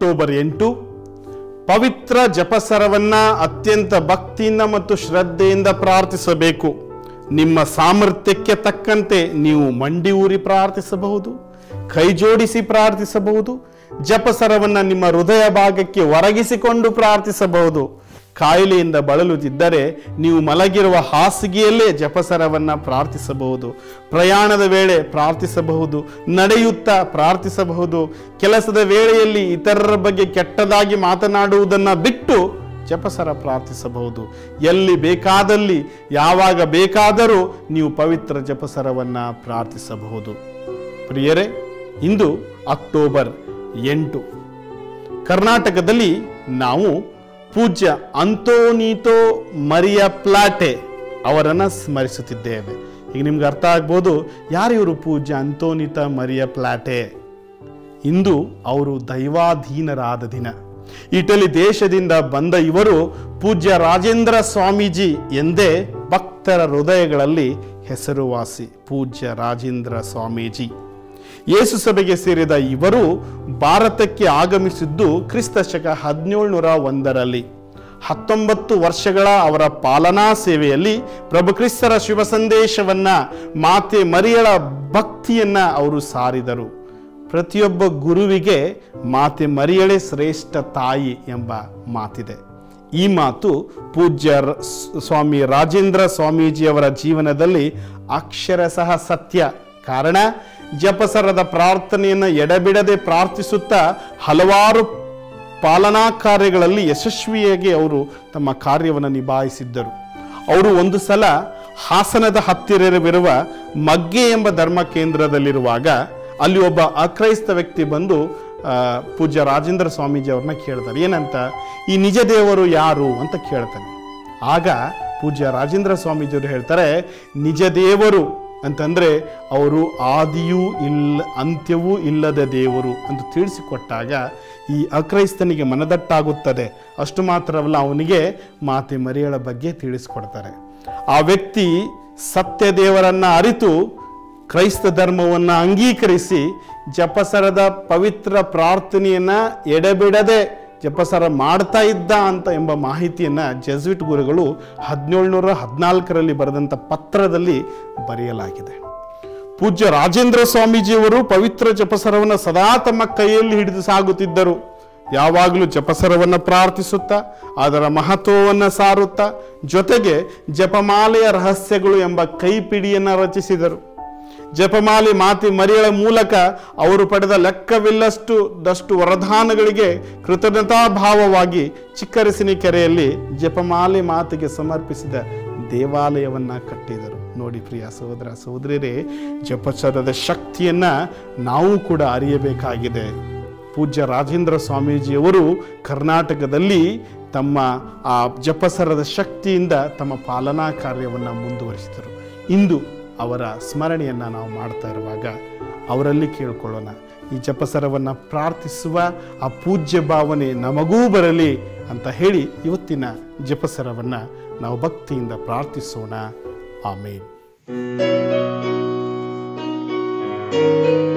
October ಎಂಟು ಪವಿತ್ರ ಜಪಸರವನ್ನ ಅತ್ಯಂತ ಭಕ್ತಿಯಿಂದ ಮತ್ತು ಶ್ರದ್ಧೆಯಿಂದ ಪ್ರಾರ್ಥಿಸಬೇಕು ನಿಮ್ಮ ಸಾಮರ್ಥ್ಯಕ್ಕೆ ತಕ್ಕಂತೆ ನೀವು ಮಂಡಿ ಊರಿ ಪ್ರಾರ್ಥಿಸಬಹುದು ಕೈ ಜೋಡಿಸಿ ಪ್ರಾರ್ಥಿಸಬಹುದು ಜಪಸರವನ್ನ ನಿಮ್ಮ ಹೃದಯ ಭಾಗಕ್ಕೆ ಒರಗಿಸಿಕೊಂಡು ಪ್ರಾರ್ಥಿಸಬಹುದು ಕಾಯಿಲೆಯಿಂದ ಬಳಲುತ್ತಿದ್ದರೆ ನೀವು ಮಲಗಿರುವ ಹಾಸಿಗೆಯಲ್ಲೇ ಜಪಸರವನ್ನ ಪ್ರಾರ್ಥಿಸಬಹುದು ಪ್ರಯಾಣದ ವೇಳೆ ಪ್ರಾರ್ಥಿಸಬಹುದು ನಡೆಯುತ್ತಾ ಪ್ರಾರ್ಥಿಸಬಹುದು ಕೆಲಸದ ವೇಳೆಯಲ್ಲಿ ಇತರರ ಬಗ್ಗೆ ಕೆಟ್ಟದಾಗಿ ಮಾತನಾಡುವುದನ್ನು ಬಿಟ್ಟು ಜಪಸರ ಪ್ರಾರ್ಥಿಸಬಹುದು ಎಲ್ಲಿ ಬೇಕಾದಲ್ಲಿ ಯಾವಾಗ ಬೇಕಾದರೂ ನೀವು ಪವಿತ್ರ ಜಪಸರವನ್ನ ಪ್ರಾರ್ಥಿಸಬಹುದು ಪ್ರಿಯರೇ ಇಂದು ಅಕ್ಟೋಬರ್ ಎಂಟು ಕರ್ನಾಟಕದಲ್ಲಿ ನಾವು ಪೂಜ್ಯ ಅಂತೋನಿತೋ ಮರಿಯ ಪ್ಲಾಟೆ ಅವರನ್ನು ಸ್ಮರಿಸುತ್ತಿದ್ದೇವೆ ಈಗ ನಿಮ್ಗೆ ಅರ್ಥ ಆಗ್ಬೋದು ಯಾರು ಇವರು ಪೂಜ್ಯ ಅಂತೋನಿತ ಮರಿಯ ಪ್ಲಾಟೆ ಇಂದು ಅವರು ದೈವಾಧೀನರಾದ ದಿನ ಇಟಲಿ ದೇಶದಿಂದ ಬಂದ ಇವರು ಪೂಜ್ಯ ರಾಜೇಂದ್ರ ಸ್ವಾಮೀಜಿ ಎಂದೇ ಭಕ್ತರ ಹೃದಯಗಳಲ್ಲಿ ಹೆಸರುವಾಸಿ ಪೂಜ್ಯ ರಾಜೇಂದ್ರ ಸ್ವಾಮೀಜಿ ಯೇಸು ಸಭೆಗೆ ಸೇರಿದ ಇವರು ಭಾರತಕ್ಕೆ ಆಗಮಿಸಿದ್ದು ಕ್ರಿಸ್ತ ಶಕ ಹದಿನೇಳುನೂರ ಒಂದರಲ್ಲಿ ಹತ್ತೊಂಬತ್ತು ವರ್ಷಗಳ ಅವರ ಪಾಲನಾ ಸೇವೆಯಲ್ಲಿ ಪ್ರಭು ಕ್ರಿಸ್ತರ ಶಿವ ಸಂದೇಶವನ್ನ ಮಾತೆ ಮರಿಯಳ ಭಕ್ತಿಯನ್ನ ಅವರು ಸಾರಿದರು ಪ್ರತಿಯೊಬ್ಬ ಗುರುವಿಗೆ ಮಾತೆ ಮರಿಯಳೆ ಶ್ರೇಷ್ಠ ತಾಯಿ ಎಂಬ ಮಾತಿದೆ ಈ ಮಾತು ಪೂಜ್ಯ ರ- ಸ್- ಸ್ವಾಮಿ ರಾಜೇಂದ್ರ ಸ್ವಾಮೀಜಿಯವರ ಜೀವನದಲ್ಲಿ ಅಕ್ಷರಶಃ ಸತ್ಯ ಕಾರಣ ಜಪಸರದ ಪ್ರಾರ್ಥನೆಯನ್ನು ಎಡಬಿಡದೆ ಪ್ರಾರ್ಥಿಸುತ್ತಾ ಹಲವಾರು ಪಾಲನಾ ಕಾರ್ಯಗಳಲ್ಲಿ ಯಶಸ್ವಿಯಾಗಿ ಅವರು ತಮ್ಮ ಕಾರ್ಯವನ್ನು ನಿಭಾಯಿಸಿದ್ದರು ಅವರು ಒಂದು ಸಲ ಹಾಸನದ ಹತ್ತಿರವಿರುವ ಮಗ್ಗೆ ಎಂಬ ಧರ್ಮ ಕೇಂದ್ರದಲ್ಲಿರುವಾಗ ಅಲ್ಲಿ ಒಬ್ಬ ಅಕ್ರೈಸ್ತ ವ್ಯಕ್ತಿ ಬಂದು ಆ, ಪೂಜ್ಯ ರಾಜೇಂದ್ರ ಸ್ವಾಮೀಜಿ ಅವ್ರನ್ನ ಕೇಳ್ತಾರೆ ಏನಂತ ಈ ನಿಜ ದೇವರು ಯಾರು ಅಂತ ಕೇಳ್ತಾನೆ ಆಗ ಪೂಜ್ಯ ರಾಜೇಂದ್ರ ಸ್ವಾಮೀಜಿಯವರು ಹೇಳ್ತಾರೆ ನಿಜ ದೇವರು ಅಂತಂದ್ರೆ ಅವರು ಆದಿಯೂ ಇಲ್ಲ ಅಂತ್ಯವೂ ಇಲ್ಲದ ದೇವರು ಅಂತ ತಿಳಿಸಿಕೊಟ್ಟಾಗ ಈ ಅಕ್ರೈಸ್ತನಿಗೆ ಮನದಟ್ಟಾಗುತ್ತದೆ ಅಷ್ಟು ಮಾತ್ರವಲ್ಲ ಅವನಿಗೆ ಮಾತೆ ಮರಿಯಳ ಬಗ್ಗೆ ತಿಳಿಸ್ಕೊಡ್ತಾರೆ ಆ ವ್ಯಕ್ತಿ ಸತ್ಯ ದೇವರನ್ನ ಅರಿತು ಕ್ರೈಸ್ತ ಧರ್ಮವನ್ನು ಅಂಗೀಕರಿಸಿ ಜಪಸರದ ಪವಿತ್ರ ಪ್ರಾರ್ಥನೆಯನ್ನ ಎಡೆಬಿಡದೆ ಜಪಸರ ಮಾಡ್ತಾ ಇದ್ದ ಅಂತ ಎಂಬ ಮಾಹಿತಿಯನ್ನ ಜೆಸ್ವಿಟ್ ಗುರುಗಳು ಹದಿನೇಳುನೂರ ಹದಿನಾಲ್ಕರಲ್ಲಿ ಬರೆದಂಥ ಪತ್ರದಲ್ಲಿ ಬರೆಯಲಾಗಿದೆ ಪೂಜ್ಯ ರಾಜೇಂದ್ರ ಸ್ವಾಮೀಜಿಯವರು ಪವಿತ್ರ ಜಪಸರವನ್ನು ಸದಾ ತಮ್ಮ ಕೈಯಲ್ಲಿ ಹಿಡಿದು ಸಾಗುತ್ತಿದ್ದರು ಯಾವಾಗಲೂ ಜಪಸರವನ್ನು ಪ್ರಾರ್ಥಿಸುತ್ತಾ ಅದರ ಮಹತ್ವವನ್ನು ಸಾರುತ್ತಾ ಜೊತೆಗೆ ಜಪಮಾಲೆಯ ರಹಸ್ಯಗಳು ಎಂಬ ಕೈಪಿಡಿಯನ್ನು ರಚಿಸಿದರು ಜಪಮಾಲೆ ಮಾತಿ ಮರಿಯಳ ಮೂಲಕ ಅವರು ಪಡೆದ ಲೆಕ್ಕವಿಲ್ಲಷ್ಟು ದಷ್ಟು ವರದಾನಗಳಿಗೆ ಕೃತಜ್ಞತಾ ಭಾವವಾಗಿ ಚಿಕ್ಕರಸಿನಿ ಕೆರೆಯಲ್ಲಿ ಜಪಮಾಲೆ ಮಾತಿಗೆ ಸಮರ್ಪಿಸಿದ ದೇವಾಲಯವನ್ನ ಕಟ್ಟಿದರು ನೋಡಿ ಪ್ರಿಯ ಸಹೋದರ ಸಹೋದರಿಯರೇ ಜಪಚರದ ಶಕ್ತಿಯನ್ನ ನಾವು ಕೂಡ ಅರಿಯಬೇಕಾಗಿದೆ ಪೂಜ್ಯ ರಾಜೇಂದ್ರ ಸ್ವಾಮೀಜಿಯವರು ಕರ್ನಾಟಕದಲ್ಲಿ ತಮ್ಮ ಆ ಜಪಸರದ ಶಕ್ತಿಯಿಂದ ತಮ್ಮ ಪಾಲನಾ ಕಾರ್ಯವನ್ನು ಮುಂದುವರಿಸಿದರು ಇಂದು ಅವರ ಸ್ಮರಣೆಯನ್ನು ನಾವು ಮಾಡ್ತಾ ಇರುವಾಗ ಅವರಲ್ಲಿ ಕೇಳ್ಕೊಳ್ಳೋಣ ಈ ಜಪಸರವನ್ನು ಪ್ರಾರ್ಥಿಸುವ ಆ ಪೂಜ್ಯ ಭಾವನೆ ನಮಗೂ ಬರಲಿ ಅಂತ ಹೇಳಿ ಇವತ್ತಿನ ಜಪಸರವನ್ನು ನಾವು ಭಕ್ತಿಯಿಂದ ಪ್ರಾರ್ಥಿಸೋಣ ಆಮೇನ್